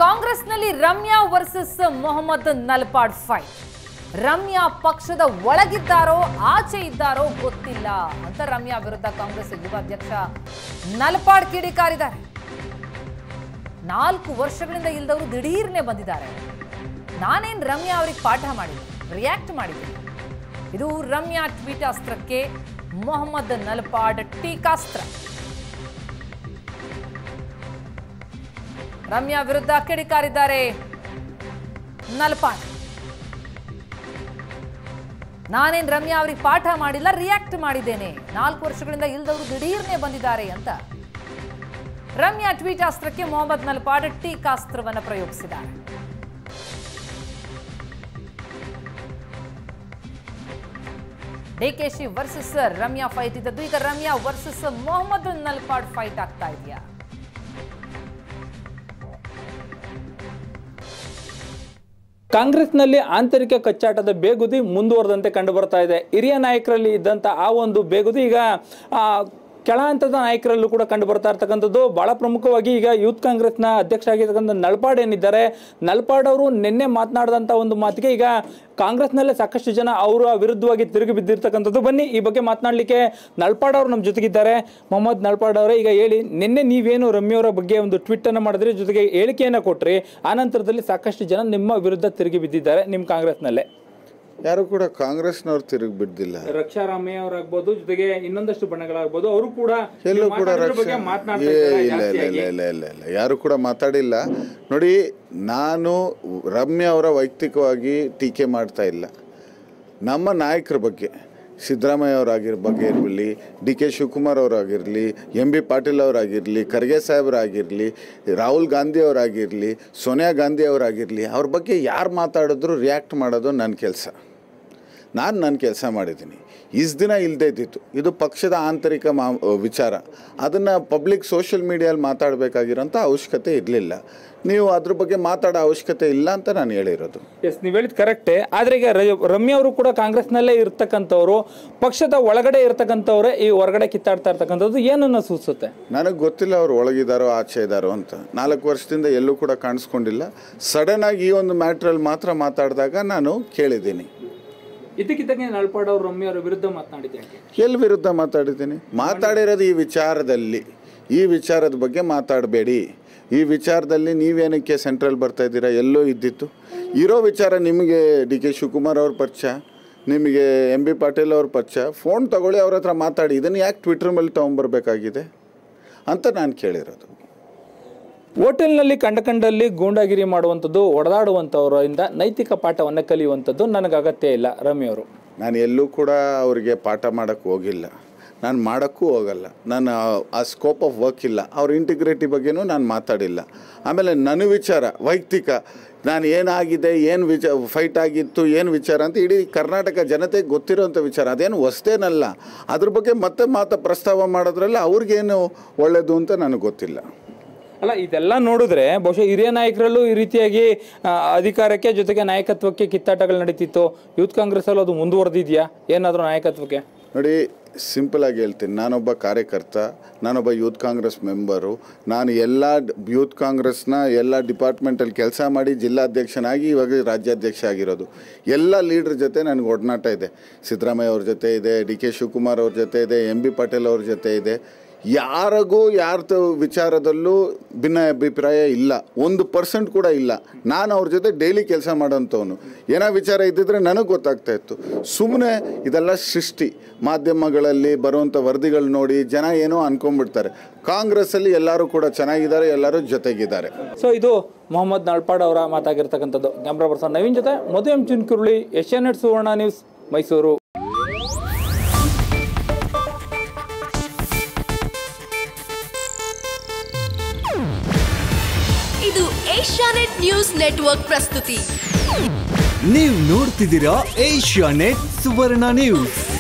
ಕಾಂಗ್ರೆಸ್ನಲ್ಲಿ Ramya versus Mohammed Nalapad fight Ramya ಪಕ್ಷದ ಒಳಗಿದ್ದಾರೋ ಆಚೆ ಇದ್ದಾರೋ ಗೊತ್ತಿಲ್ಲ ಅಂತ ರಮ್ಯಾ ವಿರುದ್ಧ ಕಾಂಗ್ರೆಸ್ ಯುವ ಅಧ್ಯಕ್ಷ ನಲ್ಪಾಡ್ ಕಿಡಿಕಾರಿದ್ದಾರೆ ನಾಲ್ಕು ವರ್ಷಗಳಿಂದ ಇಲ್ದವರು ದಿಢೀರ್ನೆ ಬಂದಿದ್ದಾರೆ ನಾನೇನ್ ರಮ್ಯಾ ಅವ್ರಿಗೆ ಪಾಠ ಮಾಡಿದ್ದೆ ರಿಯಾಕ್ಟ್ ಮಾಡಿದ್ದೆ ಇದು ರಮ್ಯಾ ಟ್ವೀಟಾಸ್ತ್ರಕ್ಕೆ ಮೊಹಮ್ಮದ್ ನಲ್ಪಾಡ್ ಟೀಕಾಸ್ತ್ರ ರಮ್ಯಾ ವಿರುದ್ಧ ಕಿಡಿಕಾರಿದ್ದಾರೆ ನಲ್ಪಾಡ್ ನಾನೇನ್ ರಮ್ಯಾ ಅವ್ರಿಗೆ ಪಾಠ ಮಾಡಿಲ್ಲ ರಿಯಾಕ್ಟ್ ಮಾಡಿದ್ದೇನೆ ನಾಲ್ಕು ವರ್ಷಗಳಿಂದ ಇಲ್ದವರು ದಿಢೀರ್ನೆ ಬಂದಿದ್ದಾರೆ ಅಂತ ರಮ್ಯಾ ಟ್ವೀಟಾಸ್ತ್ರಕ್ಕೆ ಮೊಹಮ್ಮದ್ ನಲ್ಪಾಡ್ ಟೀಕಾಸ್ತ್ರವನ್ನು ಪ್ರಯೋಗಿಸಿದ್ದಾರೆ ಡಿಕೆಶಿ ವರ್ಸಸ್ ರಮ್ಯಾ ಫೈಟ್ ಇದ್ದದ್ದು ಈಗ ರಮ್ಯಾ ವರ್ಸಸ್ ಮೊಹಮ್ಮದ್ ನಲ್ಪಾಡ್ ಫೈಟ್ ಆಗ್ತಾ ಇದೆಯಾ ಕಾಂಗ್ರೆಸ್ನಲ್ಲಿ ಆಂತರಿಕ ಕಚ್ಚಾಟದ ಬೇಗುದಿ ಮುಂದುವರೆದಂತೆ ಕಂಡು ಬರ್ತಾ ಇದೆ ಹಿರಿಯ ನಾಯಕರಲ್ಲಿ ಇದ್ದಂಥ ಆ ಒಂದು ಬೇಗುದಿ ಈಗ ಆ, ಕೆಳ ಹಂತದ ನಾಯಕರಲ್ಲೂ ಕೂಡ ಕಂಡು ಬರ್ತಾ ಇರ್ತಕ್ಕಂಥದ್ದು ಬಹಳ ಪ್ರಮುಖವಾಗಿ ಈಗ ಯೂತ್ ಕಾಂಗ್ರೆಸ್ನ ಅಧ್ಯಕ್ಷ ಆಗಿರ್ತಕ್ಕಂಥ ನಲ್ಪಾಡ್ ಏನಿದ್ದಾರೆ ನಲ್ಪಾಡ್ ಅವರು ನಿನ್ನೆ ಮಾತನಾಡಿದಂಥ ಒಂದು ಮಾತಿಗೆ ಈಗ ಕಾಂಗ್ರೆಸ್ನಲ್ಲೇ ಸಾಕಷ್ಟು ಜನ ಅವರ ವಿರುದ್ಧವಾಗಿ ತಿರುಗಿ ಬಿದ್ದಿರ್ತಕ್ಕಂಥದ್ದು ಬನ್ನಿ ಈ ಬಗ್ಗೆ ಮಾತನಾಡಲಿಕ್ಕೆ ನಲ್ಪಾಡ್ ಅವರು ನಮ್ಮ ಜೊತೆಗಿದ್ದಾರೆ ಮೊಹಮ್ಮದ್ ನಲ್ಪಾಡ್ ಅವರೇ ಈಗ ಹೇಳಿ ನಿನ್ನೆ ನೀವೇನು ರಮ್ಯವರ ಬಗ್ಗೆ ಒಂದು ಟ್ವೀಟ್ ಅನ್ನು ಮಾಡಿದ್ರಿ ಜೊತೆಗೆ ಹೇಳಿಕೆಯನ್ನು ಕೊಟ್ರಿ ಆ ನಂತರದಲ್ಲಿ ಸಾಕಷ್ಟು ಜನ ನಿಮ್ಮ ವಿರುದ್ಧ ತಿರುಗಿ ಬಿದ್ದಿದ್ದಾರೆ ನಿಮ್ಮ ಕಾಂಗ್ರೆಸ್ನಲ್ಲೇ ಯಾರು ಕೂಡ ಕಾಂಗ್ರೆಸ್ನವ್ರು ತಿರುಗಿ ಬಿಡ್ದಿಲ್ಲ ರಕ್ಷಾ ರಾಮಯ್ಯ ಅವರಾಗ್ಬೋದು ಜೊತೆಗೆ ಇನ್ನೊಂದಷ್ಟು ಬಣಗಳಾಗ್ಬೋದು ಅವರು ಕೂಡ ಎಲ್ಲೂ ನೀವು ಕೂಡ ಮಾತಾಡಿದ್ರ ರಕ್ಷಾ ಬಗ್ಗೆ ಮಾತನಾಡ್ತಾ ಏ, ಇದ್ದಾರೆ ಇಲ್ಲ ಇಲ್ಲ ಜಾಸ್ತಿಯಾಗಿ. ಇಲ್ಲ ಇಲ್ಲ ಇಲ್ಲ ಇಲ್ಲ ಯಾರು ಕೂಡ ಮಾತಾಡಿಲ್ಲ ನೋಡಿ ನಾನು ರಮ್ಯ ಅವರ ವೈಯಕ್ತಿಕವಾಗಿ ಟೀಕೆ ಮಾಡ್ತಾ ಇಲ್ಲ ನಮ್ಮ ನಾಯಕರ ಬಗ್ಗೆ ಸಿದ್ದರಾಮಯ್ಯ ಅವರಾಗಿರ ಬಗ್ಗೆ ಇರಲಿ ಡಿ ಕೆ ಶಿವಕುಮಾರ್ ಅವರಾಗಿರಲಿ ಎಂ ಬಿ ಪಾಟೀಲ್ ಅವರಾಗಿರಲಿ ಖರ್ಗೆ ಸಾಹೇಬರಾಗಿರಲಿ ರಾಹುಲ್ ಗಾಂಧಿ ಅವರಾಗಿರಲಿ ಸೋನಿಯಾ ಗಾಂಧಿ ಅವರಾಗಿರಲಿ ಅವ್ರ ಬಗ್ಗೆ ಯಾರು ಮಾತಾಡಿದ್ರು ರಿಯಾಕ್ಟ್ ಮಾಡೋದು ನನ್ನ ಕೆಲಸ ನಾನು ನನ್ನ ಕೆಲಸ ಮಾಡಿದ್ದೀನಿ ಇಷ್ಟು ದಿನ ಇಲ್ಲದೇ ಇದ್ದಿತ್ತು ಇದು ಪಕ್ಷದ ಆಂತರಿಕ ಮಾ ವಿಚಾರ ಅದನ್ನು ಪಬ್ಲಿಕ್ ಸೋಷಿಯಲ್ ಮೀಡಿಯಲ್ಲಿ ಮಾತಾಡಬೇಕಾಗಿರೋಂಥ ಅವಶ್ಯಕತೆ ಇರಲಿಲ್ಲ ನೀವು ಅದ್ರ ಬಗ್ಗೆ ಮಾತಾಡೋ ಅವಶ್ಯಕತೆ ಇಲ್ಲ ಅಂತ ನಾನು ಹೇಳಿರೋದು ಎಸ್ ನೀವು ಹೇಳಿದ್ ಕರೆಕ್ಟೇ ಆದ್ರೆ ಈಗ ರ- ರಮ್ಯ ಅವರು ಕೂಡ ಕಾಂಗ್ರೆಸ್ನಲ್ಲೇ ಇರ್ತಕ್ಕಂಥವ್ರು ಪಕ್ಷದ ಒಳಗಡೆ ಇರ್ತಕ್ಕಂಥವ್ರೆ ಈ ಹೊರಗಡೆ ಕಿತ್ತಾಡ್ತಾ ಇರ್ತಕ್ಕಂಥದ್ದು ಏನನ್ನ ಸೂಚಿಸುತ್ತೆ ನನಗೆ ಗೊತ್ತಿಲ್ಲ ಅವ್ರು ಒಳಗಿದ್ದಾರೋ ಆಚೆ ಇದ್ದಾರೋ ಅಂತ ನಾಲ್ಕು ವರ್ಷದಿಂದ ಎಲ್ಲೂ ಕೂಡ ಕಾಣಿಸ್ಕೊಂಡಿಲ್ಲ ಸಡನ್ನಾಗಿ ಈ ಒಂದು ಮ್ಯಾಟ್ರಲ್ಲಿ ಮಾತ್ರ ಮಾತಾಡಿದಾಗ ನಾನು ಕೇಳಿದ್ದೀನಿ ಇದಕ್ಕಿದ್ದಂಗೆ ನಳ್ಪಾಡ್ ಅವರು ರಮ್ಯ ಅವರ ವಿರುದ್ಧ ಮಾತನಾಡಿದ್ದೆ ಯಾಕೆ? ಎಲ್ಲಿ ವಿರುದ್ಧ ಮಾತಾಡಿದ್ದೀನಿ ಮಾತಾಡಿರೋದು ಈ ವಿಚಾರದಲ್ಲಿ ಈ ವಿಚಾರದ ಬಗ್ಗೆ ಮಾತಾಡಬೇಡಿ ಈ ವಿಚಾರದಲ್ಲಿ ನೀವೇನಕ್ಕೆ ಸೆಂಟ್ರಲ್ ಬರ್ತಾ ಇದ್ದೀರಾ ಎಲ್ಲೋ ಇದ್ದಿತ್ತು ಇರೋ ವಿಚಾರ ನಿಮಗೆ ಡಿ ಕೆ ಶಿವಕುಮಾರ್ ಅವ್ರ ಪರಿಚಯ ನಿಮಗೆ ಎಂ ಬಿ ಪಾಟೀಲ್ ಅವ್ರ ಪರಿಚಯ ಫೋನ್ ತಗೊಳ್ಳಿ ಅವ್ರ ಹತ್ರ ಮಾತಾಡಿ ಇದನ್ನು ಯಾಕೆ ಟ್ವಿಟ್ರ್ ಮೇಲೆ ತೊಗೊಂಬರ್ಬೇಕಾಗಿದೆ ಅಂತ ನಾನು ಕೇಳಿರೋದು ಹೋಟೆಲ್ನಲ್ಲಿ ಕಂಡ ಕಂಡಲ್ಲಿ ಗೂಂಡಾಗಿರಿ ಮಾಡುವಂಥದ್ದು ಹೊಡೆದಾಡುವಂಥವರಿಂದ ನೈತಿಕ ಪಾಠವನ್ನು ಕಲಿಯುವಂಥದ್ದು ನನಗೆ ಅಗತ್ಯ ಇಲ್ಲ ರಮ್ಯ ಅವರು ನಾನು ಎಲ್ಲೂ ಕೂಡ ಅವರಿಗೆ ಪಾಠ ಮಾಡೋಕ್ಕೆ ಹೋಗಿಲ್ಲ ನಾನು ಮಾಡೋಕ್ಕೂ ಹೋಗಲ್ಲ ನಾನು ಆ- ಆ ಸ್ಕೋಪ್ ಆಫ್ ವರ್ಕ್ ಇಲ್ಲ ಅವ್ರ ಇಂಟಿಗ್ರಿಟಿ ಬಗ್ಗೆನೂ ನಾನು ಮಾತಾಡಿಲ್ಲ ಆಮೇಲೆ ನನ್ನ ವಿಚಾರ ವೈಯಕ್ತಿಕ ನಾನು ಏನಾಗಿದೆ ಏನು ವಿಚ ಫೈಟ್ ಆಗಿತ್ತು ಏನು ವಿಚಾರ ಅಂತ ಇಡೀ ಕರ್ನಾಟಕ ಜನತೆಗೆ ಗೊತ್ತಿರೋಂಥ ವಿಚಾರ ಅದೇನು ಹೊಸ್ದೇನಲ್ಲ ಅದ್ರ ಬಗ್ಗೆ ಮತ್ತೆ ಮಾತಾ ಪ್ರಸ್ತಾವ ಮಾಡೋದ್ರಲ್ಲಿ ಅವ್ರಿಗೇನು ಒಳ್ಳೆಯದು ಅಂತ ನನಗೆ ಗೊತ್ತಿಲ್ಲ ಅಲ್ಲ ಇದೆಲ್ಲ ನೋಡಿದ್ರೆ ಬಹುಶಃ ಹಿರಿಯ ನಾಯಕರಲ್ಲೂ ಈ ರೀತಿಯಾಗಿ ಆ, ಅಧಿಕಾರಕ್ಕೆ ಜೊತೆಗೆ ನಾಯಕತ್ವಕ್ಕೆ ಕಿತ್ತಾಟಗಳು ನಡೀತಿತ್ತು ಯೂತ್ ಕಾಂಗ್ರೆಸ್ಸಲ್ಲಿ ಅದು ಮುಂದುವರೆದಿದೆಯಾ ಏನಾದರೂ ನಾಯಕತ್ವಕ್ಕೆ ನೋಡಿ ಸಿಂಪಲ್ ಆಗಿ ಹೇಳ್ತೀನಿ ನಾನೊಬ್ಬ ಕಾರ್ಯಕರ್ತ ನಾನೊಬ್ಬ ಯೂತ್ ಕಾಂಗ್ರೆಸ್ ಮೆಂಬರು ನಾನು ಎಲ್ಲ ಡ್- ಯೂತ್ ಕಾಂಗ್ರೆಸ್ನ ಎಲ್ಲ ಡಿಪಾರ್ಟ್ಮೆಂಟಲ್ಲಿ ಕೆಲಸ ಮಾಡಿ ಜಿಲ್ಲಾಧ್ಯಕ್ಷನಾಗಿ ಇವಾಗ ರಾಜ್ಯಾಧ್ಯಕ್ಷ ಆಗಿರೋದು ಎಲ್ಲ ಲೀಡ್ರ್ ಜೊತೆ ನನಗೆ ಒಡನಾಟ ಇದೆ ಸಿದ್ದರಾಮಯ್ಯ ಅವ್ರ ಜೊತೆ ಇದೆ ಡಿ ಕೆ ಶಿವಕುಮಾರ್ ಅವ್ರ ಜೊತೆ ಇದೆ ಎಂ ಬಿ ಪಾಟೀಲ್ ಅವ್ರ ಜೊತೆ ಇದೆ ಯಾರಿಗೂ ಯಾರ್ದು ವಿಚಾರದಲ್ಲೂ ಭಿನ್ನ ಅಭಿಪ್ರಾಯ ಇಲ್ಲ ಒಂದು ಪರ್ಸೆಂಟ್ ಕೂಡ ಇಲ್ಲ ನಾನು ಅವ್ರ ಜೊತೆ ಡೈಲಿ ಕೆಲಸ ಮಾಡೋಂಥವನು ಏನೋ ವಿಚಾರ ಇದ್ದಿದ್ರೆ ನನಗೆ ಗೊತ್ತಾಗ್ತಾ ಇತ್ತು ಸುಮ್ಮನೆ ಇದೆಲ್ಲ ಸೃಷ್ಟಿ ಮಾಧ್ಯಮಗಳಲ್ಲಿ ಬರುವಂಥ ವರದಿಗಳು ನೋಡಿ ಜನ ಏನೋ ಅನ್ಕೊಂಡ್ಬಿಡ್ತಾರೆ ಕಾಂಗ್ರೆಸ್ಸಲ್ಲಿ ಎಲ್ಲರೂ ಕೂಡ ಚೆನ್ನಾಗಿದ್ದಾರೆ ಎಲ್ಲರೂ ಜೊತೆಗಿದ್ದಾರೆ ಸೊ ಇದು ಮೊಹಮ್ಮದ್ ನಳ್ಪಾಡ್ ಅವರ ಮಾತಾಗಿರ್ತಕ್ಕಂಥದ್ದು ಕ್ಯಾಮ್ರಾ ಪರ್ಸನ್ ನವೀನ್ ಜೊತೆ Madhu M Chinkuruli Asianet Suvarna news Mysuru ಇದು ಏಷ್ಯಾನೆಟ್ ನ್ಯೂಸ್ ನೆಟ್ವರ್ಕ್ ಪ್ರಸ್ತುತಿ ನೀವು ನೋಡ್ತಿದ್ದೀರಾ ಏಷ್ಯಾ ನೆಟ್ ಸುವರ್ಣ ನ್ಯೂಸ್